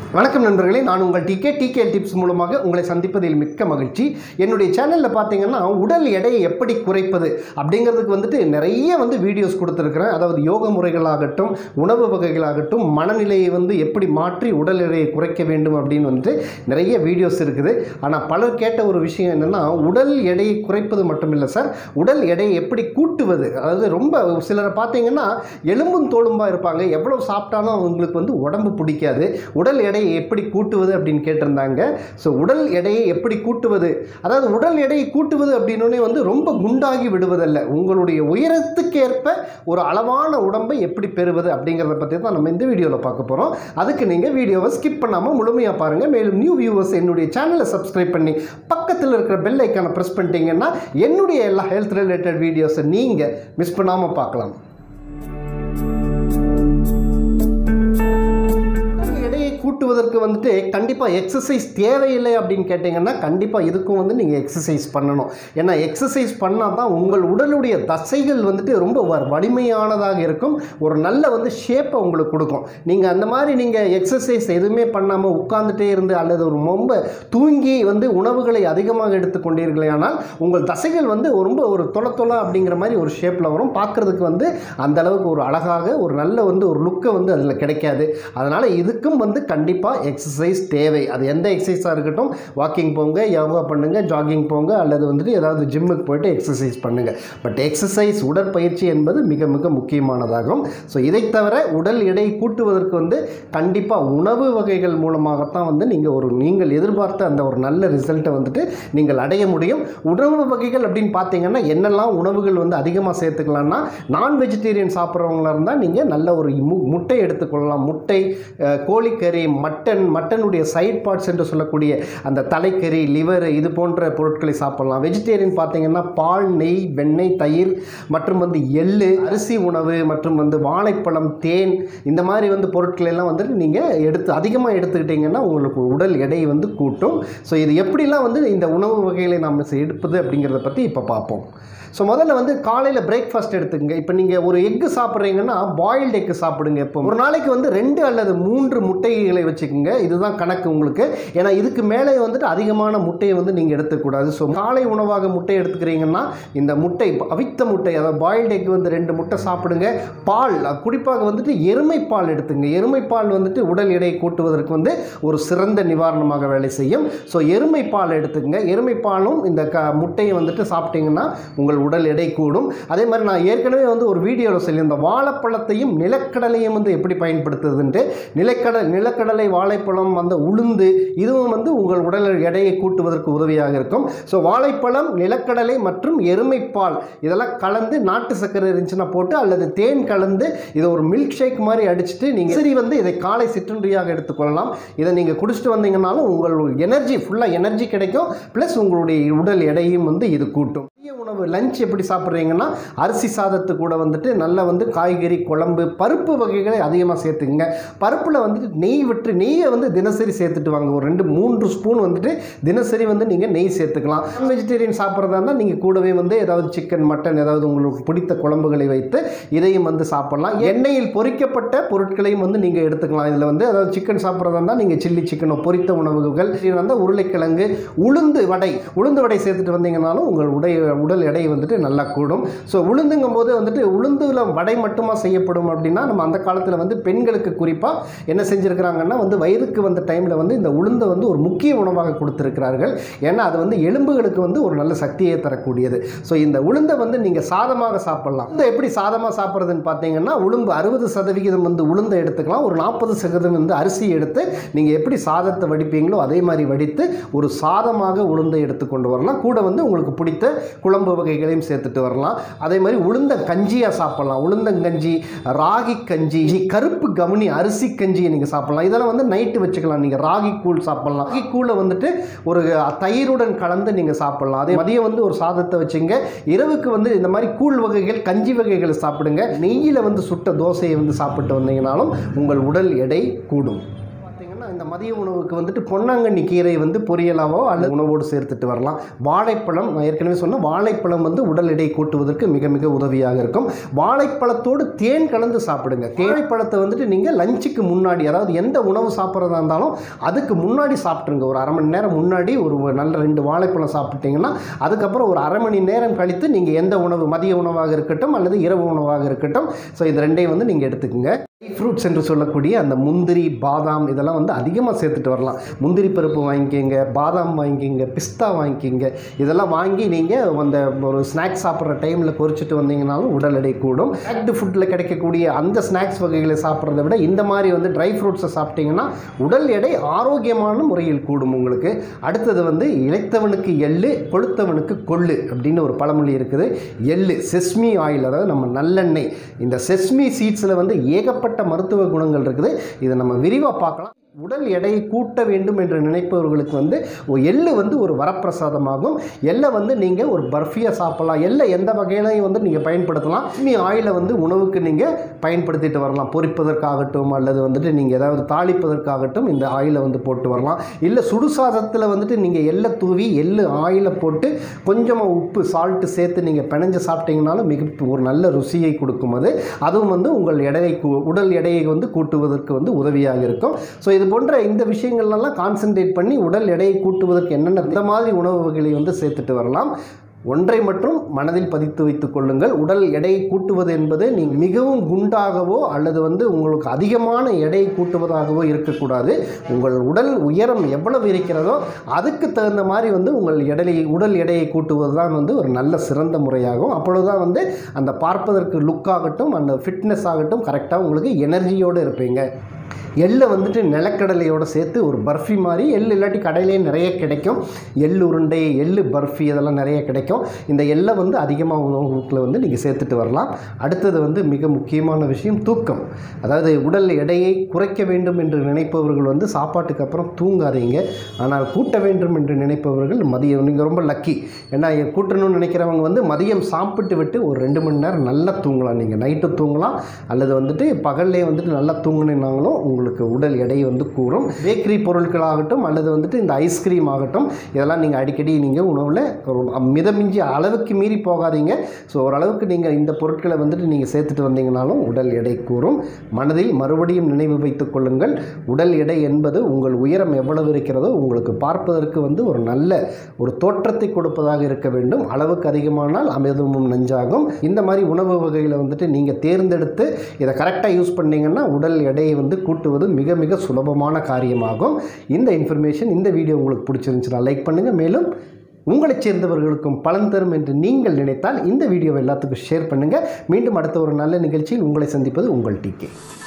வணக்கம் நண்பர்களே நான் உங்கள் டிகே டிகே டிப்ஸ் மூலமாக உங்களை சந்திப்பதில் மிக்க மகிழ்ச்சி என்னுடைய சேனலில் பார்த்தீங்கன்னா உடல் எடையை எப்படி குறைப்பது அப்படிங்கிறதுக்கு வந்துட்டு நிறைய வந்து வீடியோஸ் கொடுத்துருக்குறேன் அதாவது யோக முறைகளாகட்டும் உணவு வகைகளாகட்டும் மனநிலையை வந்து எப்படி மாற்றி உடல் எடையை குறைக்க வேண்டும் அப்படின்னு வந்துட்டு நிறைய வீடியோஸ் இருக்குது ஆனால் பலர் கேட்ட ஒரு விஷயம் என்னென்னா உடல் எடையை குறைப்பது மட்டும் இல்லை சார் உடல் எடையை எப்படி கூட்டுவது அதாவது ரொம்ப சிலரை பார்த்தீங்கன்னா எலும்பும் தோலும்பாக இருப்பாங்க எவ்வளோ சாப்பிட்டாலும் அவங்களுக்கு வந்து உடம்பு பிடிக்காது உடல் எடையை எப்படி கூட்டுவது அப்படின்னு கேட்டிருந்தாங்க ஸோ உடல் எடையை எப்படி கூட்டுவது அதாவது உடல் எடையை கூட்டுவது அப்படின்னே வந்து ரொம்ப குண்டாகி விடுவதல்ல உங்களுடைய உயரத்துக்கேற்ப ஒரு அளவான உடம்பை எப்படி பெறுவது அப்படிங்கிறத பற்றி தான் நம்ம இந்த வீடியோவில் பார்க்க போகிறோம் அதுக்கு நீங்கள் வீடியோவை ஸ்கிப் பண்ணாமல் முழுமையாக பாருங்கள் மேலும் நியூ வியூவர்ஸ் என்னுடைய சேனலை சப்ஸ்கிரைப் பண்ணி பக்கத்தில் இருக்கிற பெல் ஐக்கானை ப்ரெஸ் பண்ணிட்டீங்கன்னா என்னுடைய எல்லா ஹெல்த் ரிலேட்டட் வீடியோஸை நீங்கள் மிஸ் பண்ணாமல் பார்க்கலாம் எடையை கூட்டுவதற்கு வந்துட்டு கண்டிப்பாக எக்ஸசைஸ் தேவையில்லை அப்படின்னு கேட்டிங்கன்னா கண்டிப்பாக இதுக்கும் வந்து நீங்கள் எக்ஸசைஸ் பண்ணணும் ஏன்னா எக்ஸசைஸ் பண்ணால் தான் உங்கள் உடலுடைய தசைகள் வந்துட்டு ரொம்ப வ- வலிமையானதாக இருக்கும் ஒரு நல்ல வந்து ஷேப்பை உங்களுக்கு கொடுக்கும் நீங்கள் அந்த மாதிரி நீங்கள் எக்ஸசைஸ் எதுவுமே பண்ணாமல் உட்கார்ந்துட்டே இருந்து அல்லது ஒரு ரொம்ப தூங்கி வந்து உணவுகளை அதிகமாக எடுத்துக்கொண்டீர்களே ஆனால் உங்கள் தசைகள் வந்து ரொம்ப ஒரு தொலை தொலை அப்படிங்கிற மாதிரி ஒரு ஷேப்பில் வரும் பார்க்குறதுக்கு வந்து அந்த அளவுக்கு ஒரு அழகாக ஒரு நல்ல வந்து ஒரு லுக்கை வந்து அதில் கிடைக்காது அதனால் இதுக்கும் வந்து கண்டிப்பாக எக்ஸசைஸ் தேவை அது எந்த எக்ஸசைஸாக இருக்கட்டும் வாக்கிங் போங்க யோகா பண்ணுங்கள் ஜாகிங் போங்க அல்லது வந்துட்டு ஏதாவது ஜிம்முக்கு போயிட்டு எக்ஸசைஸ் பண்ணுங்கள் பட் எக்ஸசைஸ் உடற்பயிற்சி என்பது மிக மிக முக்கியமானதாகும் ஸோ இதை தவிர உடல் எடை கூட்டுவதற்கு வந்து கண்டிப்பாக உணவு வகைகள் மூலமாகத்தான் வந்து நீங்கள் ஒரு நீங்கள் எதிர்பார்த்த அந்த ஒரு நல்ல ரிசல்ட்டை வந்துட்டு நீங்கள் அடைய முடியும் உணவு வகைகள் அப்படின்னு பார்த்தீங்கன்னா என்னெல்லாம் உணவுகள் வந்து அதிகமாக சேர்த்துக்கலாம்னா நான் வெஜிடேரியன் சாப்பிட்றவங்களா இருந்தால் நீங்கள் நல்ல ஒரு மு- முட்டை எடுத்துக்கொள்ளலாம் முட்டை அஹ், கோழிக்கறி மட்டன் மட்டனுடைய சைட் பார்ட்ஸ் என்று சொல்லக்கூடிய அந்த தலைக்கறி லிவர் இது போன்ற பொருட்களை சாப்பிடலாம் வெஜிடேரியன் பார்த்தீங்கன்னா பால் நெய் வெண்ணெய் தயிர் மற்றும் வந்து எள்ளு அரிசி உணவு மற்றும் வந்து வாழைப்பழம் தேன் இந்த மாதிரி வந்து பொருட்கள் எல்லாம் வந்துட்டு நீங்கள் எடுத்து அதிகமாக எடுத்துக்கிட்டிங்கன்னா உங்களுக்கு உடல் எடை வந்து கூட்டும் ஸோ இது எப்படிலாம் வந்து இந்த உணவு வகைகளை நாம் எடுப்பது அப்படிங்கிறத பற்றி இப்போ பார்ப்போம் ஸோ முதல்ல வந்து காலையில் பிரேக்ஃபாஸ்ட் எடுத்துக்கங்க இப்போ நீங்கள் ஒரு எக்கு சாப்பிட்றீங்கன்னா பாயில்டு எக்கு சாப்பிடுங்க இப்போ ஒரு நாளைக்கு வந்து ரெண்டு அல்லது மூன்று முட்டைகளை வச்சுக்கோங்க இதுதான் கணக்கு உங்களுக்கு ஏன்னா இதுக்கு மேலே வந்துட்டு அதிகமான முட்டையை வந்து நீங்கள் எடுத்துக்கூடாது ஸோ காலை உணவாக முட்டை எடுத்துக்கிறீங்கன்னா இந்த முட்டை அவித்த முட்டை அதாவது பாயில்டு எக் வந்து ரெண்டு முட்டை சாப்பிடுங்க பால் குறிப்பாக வந்துட்டு எருமை பால் எடுத்துங்க எருமை பால் வந்துட்டு உடல் எடையை கூட்டுவதற்கு வந்து ஒரு சிறந்த நிவாரணமாக வேலை செய்யும் ஸோ எருமை பால் எடுத்துக்கங்க எருமை பாலும் இந்த க முட்டையை வந்துட்டு சாப்பிட்டீங்கன்னா உங்கள் உடல் எடை கூடும் அதே மாதிரி நான் ஏற்கனவே வந்து ஒரு வீடியோவில் சொல்லியிருந்தேன் வாழைப்பழத்தையும் நிலக்கடலையும் வந்து எப்படி பயன்படுத்துதுன்ட்டு நிலக்கடலை நிலக்கடலை வாழைப்பழம் அந்த உளுந்து இதுவும் வந்து உங்கள் உடல் எடையை கூட்டுவதற்கு உதவியாக இருக்கும் ஸோ வாழைப்பழம் நிலக்கடலை மற்றும் எருமைப்பால் இதெல்லாம் கலந்து நாட்டு சர்க்கரை இருந்துச்சுன்னா போட்டு அல்லது தேன் கலந்து இதை ஒரு மில்க் ஷேக் மாதிரி அடிச்சுட்டு நீங்கள் சரி வந்து இதை காலை சிற்றுண்டியாக எடுத்துக்கொள்ளலாம் இதை நீங்கள் குடிச்சிட்டு வந்தீங்கன்னாலும் உங்கள் எனர்ஜி ஃபுல்லாக எனர்ஜி கிடைக்கும் ப்ளஸ் உங்களுடைய உடல் எடையும் வந்து இது கூட்டும் மதிய உணவு லஞ்ச் எப்படி சாப்பிட்றீங்கன்னா அரிசி சாதத்து கூட வந்துட்டு நல்லா வந்து காய்கறி குழம்பு பருப்பு வகைகளை அதிகமாக சேர்த்துக்குங்க பருப்பில் வந்துட்டு நெய் விட்டு நெய்யை வந்து தினசரி சேர்த்துட்டு வாங்க ஒரு ரெண்டு மூன்று ஸ்பூன் வந்துட்டு தினசரி வந்து நீங்கள் நெய் சேர்த்துக்கலாம் நான் வெஜிடேரியன் சாப்பிட்றதா இருந்தால் நீங்கள் கூடவே வந்து ஏதாவது சிக்கன் மட்டன் ஏதாவது உங்களுக்கு பிடித்த குழம்புகளை வைத்து இதையும் வந்து சாப்பிடலாம் எண்ணெயில் பொரிக்கப்பட்ட பொருட்களையும் வந்து நீங்கள் எடுத்துக்கலாம் இதில் வந்து அதாவது சிக்கன் சாப்பிட்றதா இருந்தால் நீங்கள் சில்லி சிக்கனோ பொரித்த உணவுகள் இது வந்து உருளைக்கிழங்கு உளுந்து வடை உளுந்து வடை சேர்த்துட்டு வந்தீங்கனாலும் உங்கள் உடை உடல் எடை வந்துட்டு நல்லா கூடும் ஸோ உளுந்துங்கும் போது வந்துட்டு உளுந்துல வடை மட்டுமா செய்யப்படும் அப்படின்னா நம்ம அந்த காலத்தில் வந்து பெண்களுக்கு குறிப்பாக என்ன செஞ்சுருக்கிறாங்கன்னா வந்து வயதுக்கு வந்த டைமில் வந்து இந்த உளுந்தை வந்து ஒரு முக்கிய உணவாக கொடுத்துருக்கிறார்கள் ஏன்னா அது வந்து எலும்புகளுக்கு வந்து ஒரு நல்ல சக்தியை தரக்கூடியது ஸோ இந்த உளுந்தை வந்து நீங்கள் சாதமாக சாப்பிடலாம் இந்த எப்படி சாதமாக சாப்பிட்றதுன்னு பார்த்தீங்கன்னா உளுந்து அறுபது சதவிகிதம் வந்து உளுந்தை எடுத்துக்கலாம் ஒரு நாற்பது சதவீதம் வந்து அரிசி எடுத்து நீங்கள் எப்படி சாதத்தை வடிப்பீங்களோ அதே மாதிரி வடித்து ஒரு சாதமாக உளுந்தை எடுத்துக்கொண்டு வரலாம் கூட வந்து உங்களுக்கு பிடித்த குழம்பு வகைகளையும் சேர்த்துட்டு வரலாம் அதே மாதிரி உளுந்த கஞ்சியாக சாப்பிடலாம் உளுந்தங்கஞ்சி ராகி கஞ்சி கருப்பு கவுனி அரிசி கஞ்சியை நீங்கள் சாப்பிடலாம் இதெல்லாம் வந்து நைட்டு வச்சுக்கலாம் நீங்கள் ராகி கூழ் சாப்பிடலாம் ராகி கூழை வந்துட்டு ஒரு தயிருடன் கலந்து நீங்கள் சாப்பிடலாம் அதே மதியம் வந்து ஒரு சாதத்தை வச்சுங்க இரவுக்கு வந்து இந்த மாதிரி கூழ் வகைகள் கஞ்சி வகைகளை சாப்பிடுங்க நெய்யில் வந்து சுட்ட தோசையை வந்து சாப்பிட்டு வந்தீங்கனாலும் உங்கள் உடல் எடை கூடும் பார்த்தீங்கன்னா இந்த மதிய உணவுக்கு வந்துட்டு பொன்னாங்கண்ணி கீரை வந்து பொரியலாவோ அல்லது உணவோடு சேர்த்துட்டு வரலாம் வாழைப்பழம் நான் ஏற்கனவே சொன்ன வாழைப்பழம் வந்து உடல் எடை கூட்டுவதற்கு மிக மிக உதவியாக இருக்கும் வாழைப்பழத்தோடு தேன் கலந்து சாப்பிடுங்க வாழைப்பழத்தை வந்துட்டு நீங்கள் லஞ்சுக்கு முன்னாடி அதாவது எந்த உணவு சாப்பிட்றதா இருந்தாலும் அதுக்கு முன்னாடி சாப்பிட்ருங்க ஒரு அரை மணி நேரம் முன்னாடி ஒரு நல்ல ரெண்டு வாழைப்பழம் சாப்பிட்டீங்கன்னா அதுக்கப்புறம் ஒரு அரை மணி நேரம் கழித்து நீங்கள் எந்த உணவு மதிய உணவாக இருக்கட்டும் அல்லது இரவு உணவாக இருக்கட்டும் ஸோ இது ரெண்டையும் வந்து நீங்கள் எடுத்துக்கோங்க ஃப்ரூட்ஸ் என்று சொல்லக்கூடிய அந்த முந்திரி பாதாம் இதெல்லாம் வந்து அதிகமாக சேர்த்துட்டு வரலாம் முந்திரி பருப்பு வாங்கிக்கோங்க பாதாம் வாங்கிக்கோங்க பிஸ்தா வாங்கிக்கோங்க இதெல்லாம் வாங்கி நீங்கள் அந்த ஒரு ஸ்நாக்ஸ் சாப்பிட்ற டைமில் பொரிச்சிட்டு வந்தீங்கனாலும் உடல் எடை கூடும் பேக்டு ஃபுட்டில் கிடைக்கக்கூடிய அந்த ஸ்நாக்ஸ் வகைகளை சாப்பிட்றத விட இந்த மாதிரி வந்து ட்ரை ஃப்ரூட்ஸை சாப்பிட்டீங்கன்னா உடல் எடை ஆரோக்கியமான முறையில் கூடும் உங்களுக்கு அடுத்தது வந்து இழைத்தவனுக்கு எள்ளு கொழுத்தவனுக்கு கொள்ளு அப்படின்னு ஒரு பழமொழி இருக்குது எள்ளு செஸ்மி ஆயில் அதாவது நம்ம நல்லெண்ணெய் இந்த செஸ்மி சீட்ஸில் வந்து ஏகப்பட்ட மருத்துவ குணங்கள் இருக்குது இதை நம்ம விரிவாக பார்க்கலாம் உடல் எடையை கூட்ட வேண்டும் என்று நினைப்பவர்களுக்கு வந்து ஒரு எள்ளு வந்து ஒரு வரப்பிரசாதமாகும் எள்ளை வந்து நீங்கள் ஒரு பர்ஃபியாக சாப்பிடலாம் எள்ளை எந்த வகையிலையும் வந்து நீங்கள் பயன்படுத்தலாம் மீ ஆயிலை வந்து உணவுக்கு நீங்கள் பயன்படுத்திட்டு வரலாம் பொரிப்பதற்காகட்டும் அல்லது வந்துட்டு நீங்கள் ஏதாவது தாளிப்பதற்காகட்டும் இந்த ஆயிலை வந்து போட்டு வரலாம் இல்லை சுடுசாதத்தில் வந்துட்டு நீங்கள் எள்ளை தூவி எள்ளு ஆயிலை போட்டு கொஞ்சமாக உப்பு சால்ட்டு சேர்த்து நீங்கள் பிணைஞ்சு சாப்பிட்டீங்கனாலும் மிக ஒரு நல்ல ருசியை கொடுக்கும் அது அதுவும் வந்து உங்கள் எடையை கூ- உடல் எடையை வந்து கூட்டுவதற்கு வந்து உதவியாக இருக்கும் ஸோ இது போன்ற இந்த விஷயங்கள்லாம் கான்சென்ட்ரேட் பண்ணி உடல் எடையை கூட்டுவதற்கு என்னென்ன இந்த மாதிரி உணவு வகைகளை வந்து சேர்த்துட்டு வரலாம் ஒன்றை மட்டும் மனதில் பதித்து வைத்துக் கொள்ளுங்கள் உடல் எடையை கூட்டுவது என்பது நீங்கள் மிகவும் குண்டாகவோ அல்லது வந்து உங்களுக்கு அதிகமான எடையை கூட்டுவதாகவோ இருக்கக்கூடாது உங்கள் உடல் உயரம் எவ்வளவு இருக்கிறதோ அதுக்கு தகுந்த மாதிரி வந்து உங்கள் எடையை உடல் எடையை கூட்டுவது தான் வந்து ஒரு நல்ல சிறந்த முறையாகும் அப்பொழுதுதான் வந்து அந்த பார்ப்பதற்கு லுக் ஆகட்டும் அந்த ஃபிட்னஸ் ஆகட்டும் கரெக்டாக உங்களுக்கு எனர்ஜியோடு இருப்பீங்க எள்ளை வந்துட்டு நிலக்கடலையோடு சேர்த்து ஒரு பர்ஃபி மாதிரி எள் இல்லாட்டி கடையிலேயே நிறைய கிடைக்கும் எள் உருண்டை எள்ளு பர்ஃபி இதெல்லாம் நிறைய கிடைக்கும் இந்த எள்ளை வந்து அதிகமாக உணவுக்குள்ள வந்து நீங்கள் சேர்த்துட்டு வரலாம் அடுத்தது வந்து மிக முக்கியமான விஷயம் தூக்கம் அதாவது உடல் எடையை குறைக்க வேண்டும் என்று நினைப்பவர்கள் வந்து சாப்பாட்டுக்கு அப்புறம் தூங்காதீங்க ஆனால் கூட்ட வேண்டும் என்று நினைப்பவர்கள் மதியம் நீங்கள் ரொம்ப லக்கி ஏன்னா இ- கூட்டணும்னு நினைக்கிறவங்க வந்து மதியம் சாப்பிட்டு விட்டு ஒரு ரெண்டு மணி நேரம் நல்லா தூங்கலாம் நீங்கள் நைட்டு தூங்கலாம் அல்லது வந்துட்டு பகல்லே வந்துட்டு நல்லா தூங்குனீங்கனாலும் உங்களுக்கு உடல் எடை வந்து கூறும் பேக்கரி பொருட்களாகட்டும் அல்லது வந்துட்டு இந்த ஐஸ்கிரீம் ஆகட்டும் இதெல்லாம் நீங்கள் அடிக்கடி நீங்கள் உணவில் ஒரு மிதமிஞ்சி அளவுக்கு மீறி போகாதீங்க ஸோ ஓரளவுக்கு நீங்கள் இந்த பொருட்களை வந்துட்டு நீங்கள் சேர்த்துட்டு வந்தீங்கனாலும் உடல் எடை கூறும் மனதில் மறுபடியும் நினைவு வைத்துக் கொள்ளுங்கள் உடல் எடை என்பது உங்கள் உயரம் எவ்வளவு இருக்கிறதோ உங்களுக்கு பார்ப்பதற்கு வந்து ஒரு நல்ல ஒரு தோற்றத்தை கொடுப்பதாக இருக்க வேண்டும் அளவுக்கு அதிகமானால் அமிர்தமும் நஞ்சாகும் இந்த மாதிரி உணவு வகைகளை வந்துட்டு நீங்கள் தேர்ந்தெடுத்து இதை கரெக்டாக யூஸ் பண்ணீங்கன்னா உடல் எடையை வந்து கூட்டுவது மிக மிக சுலபமான காரியமாகும் இந்த இன்ஃபர்மேஷன் இந்த வீடியோ உங்களுக்கு பிடிச்சிருந்துச்சுன்னா லைக் பண்ணுங்கள் மேலும் உங்களைச் சேர்ந்தவர்களுக்கும் பலன் தரும் என்று நீங்கள் நினைத்தால் இந்த வீடியோவை எல்லாத்துக்கும் ஷேர் பண்ணுங்கள் மீண்டும் அடுத்த ஒரு நல்ல நிகழ்ச்சியில் உங்களை சந்திப்பது உங்கள் டிகே